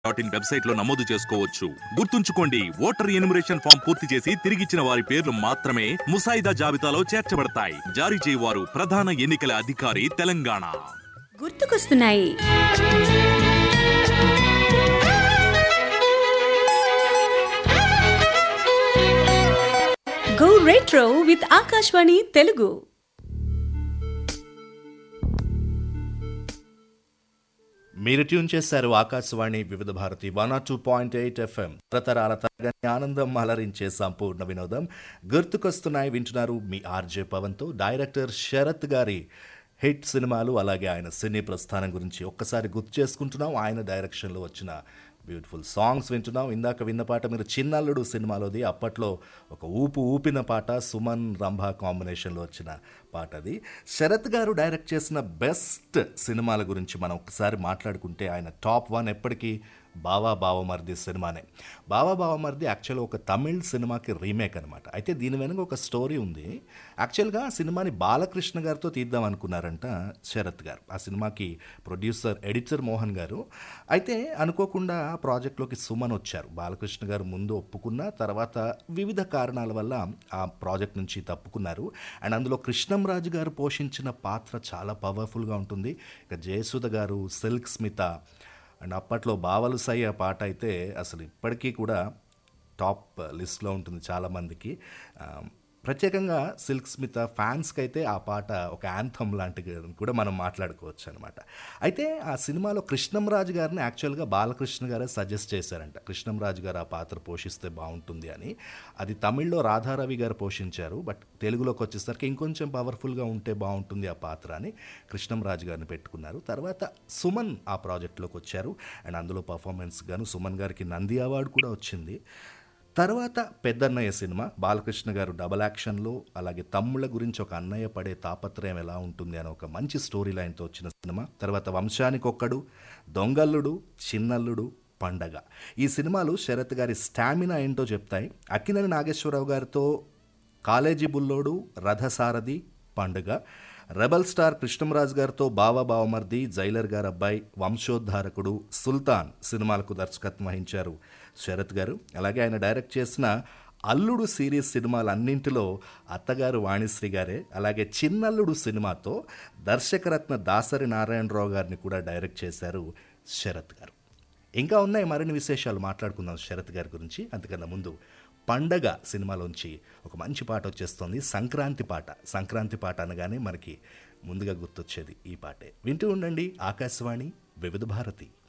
dot in website లో నమోదు చేసుకోవచ్చు గుర్తుంచుకోండి ఓటర్ ఎన్యుమరేషన్ ఫామ్ పూర్తి చేసి తిరిగిచ్చిన వారి పేర్లు మాత్రమే ముసాయిదా జాబితాలో చేర్చబడతాయి జారీ చేయవారు ప్రధాన ఎన్నికల అధికారి తెలంగాణ గుర్తుకొస్తున్నాయి go retro with Akashvani Telugu మీరు ట్యూన్ చేశారు Akashvani Vividh Bharati one R two point eight FM తరతరాల తరగని ఆనందం అలరించే సంపూర్ణ వినోదం గుర్తుకొస్తున్నాయి వింటున్నారు మీ ఆర్జే పవన్తో డైరెక్టర్ శరత్ గారి హిట్ సినిమాలు అలాగే ఆయన సినీ ప్రస్థానం గురించి ఒక్కసారి గుర్తు చేసుకుంటున్నాం ఆయన డైరెక్షన్లో వచ్చిన బ్యూటిఫుల్ సాంగ్స్ వింటున్నాం ఇందాక విన్న పాట మీరు చిన్నల్లుడు సినిమాలోది అప్పట్లో ఒక ఊపు ఊపిన పాట సుమన్ రంభ కాంబినేషన్లో వచ్చిన పాట అది శరత్ గారు డైరెక్ట్ చేసిన బెస్ట్ సినిమాల గురించి మనం ఒకసారి మాట్లాడుకుంటే ఆయన టాప్ వన్ ఎప్పటికీ బావా బావమర్ది సినిమానే బావా బావమర్ది యాక్చువల్గా ఒక తమిళ్ సినిమాకి రీమేక్ అనమాట అయితే దీని వెనుక ఒక స్టోరీ ఉంది యాక్చువల్గా ఆ సినిమాని బాలకృష్ణ గారితో తీద్దాం అనుకున్నారంట శరత్ గారు ఆ సినిమాకి ప్రొడ్యూసర్ ఎడిటర్ మోహన్ గారు అయితే అనుకోకుండా ఆ ప్రాజెక్ట్లోకి సుమన్ వచ్చారు బాలకృష్ణ గారు ముందు ఒప్పుకున్న తర్వాత వివిధ కారణాల వల్ల ఆ ప్రాజెక్ట్ నుంచి తప్పుకున్నారు అండ్ అందులో కృష్ణంరాజు గారు పోషించిన పాత్ర చాలా పవర్ఫుల్గా ఉంటుంది ఇక జయసుధ గారు సిల్క్ స్మిత అండ్ అప్పట్లో బావలు సై ఆ పాట అయితే అసలు ఇప్పటికీ కూడా టాప్ లిస్ట్లో ఉంటుంది చాలామందికి ఆ, ప్రత్యేకంగా సిల్క్ స్మిత ఫ్యాన్స్కి అయితే ఆ పాట ఒక యాంథమ్ లాంటిది కూడా మనం మాట్లాడుకోవచ్చు అనమాట అయితే ఆ సినిమాలో కృష్ణంరాజు గారిని యాక్చువల్గా బాలకృష్ణ గారే సజెస్ట్ చేశారంట కృష్ణంరాజు గారు ఆ పాత్ర పోషిస్తే బాగుంటుంది అని అది తమిళ్లో రాధారవి గారు పోషించారు బట్ తెలుగులోకి వచ్చేసరికి ఇంకొంచెం పవర్ఫుల్గా ఉంటే బాగుంటుంది ఆ పాత్ర అని కృష్ణంరాజు గారిని పెట్టుకున్నారు తర్వాత సుమన్ ఆ ప్రాజెక్ట్లోకి వచ్చారు అండ్ అందులో పర్ఫార్మెన్స్ గాను సుమన్ గారికి నంది అవార్డు కూడా వచ్చింది తర్వాత పెద్దన్నయ్య సినిమా బాలకృష్ణ గారు డబల్ యాక్షన్లో అలాగే తమ్ముళ్ళ గురించి ఒక అన్నయ్య పడే తాపత్రయం ఎలా ఉంటుంది అని ఒక మంచి స్టోరీ లైన్తో వచ్చిన సినిమా తర్వాత వంశానికొక్కడు దొంగల్లుడు చిన్నల్లుడు పండగ ఈ సినిమాలు శరత్ గారి స్టామినా ఏంటో చెప్తాయి అక్కినేని నాగేశ్వరరావు గారితో కాలేజీ బుల్లోడు రథసారథి పండుగ రెబల్ స్టార్ కృష్ణంరాజు గారితో బావ బావమర్ది జైలర్ గారు అబ్బాయి వంశోద్ధారకుడు సుల్తాన్ సినిమాలకు దర్శకత్వం వహించారు శరత్ గారు అలాగే ఆయన డైరెక్ట్ చేసిన అల్లుడు సిరీస్ సినిమాలన్నింటిలో అత్తగారు వాణిశ్రీ గారే అలాగే చిన్నల్లుడు సినిమాతో దర్శకరత్న దాసరి నారాయణరావు గారిని కూడా డైరెక్ట్ చేశారు శరత్ గారు ఇంకా ఉన్నాయి మరిన్ని విశేషాలు మాట్లాడుకుందాం శరత్ గారి గురించి అంతకన్నా ముందు పండగ సినిమాలోంచి ఒక మంచి పాట వచ్చేస్తుంది సంక్రాంతి పాట సంక్రాంతి పాట అనగానే మనకి ముందుగా గుర్తొచ్చేది ఈ పాటే వింటూ ఉండండి ఆకాశవాణి వివిధ భారతి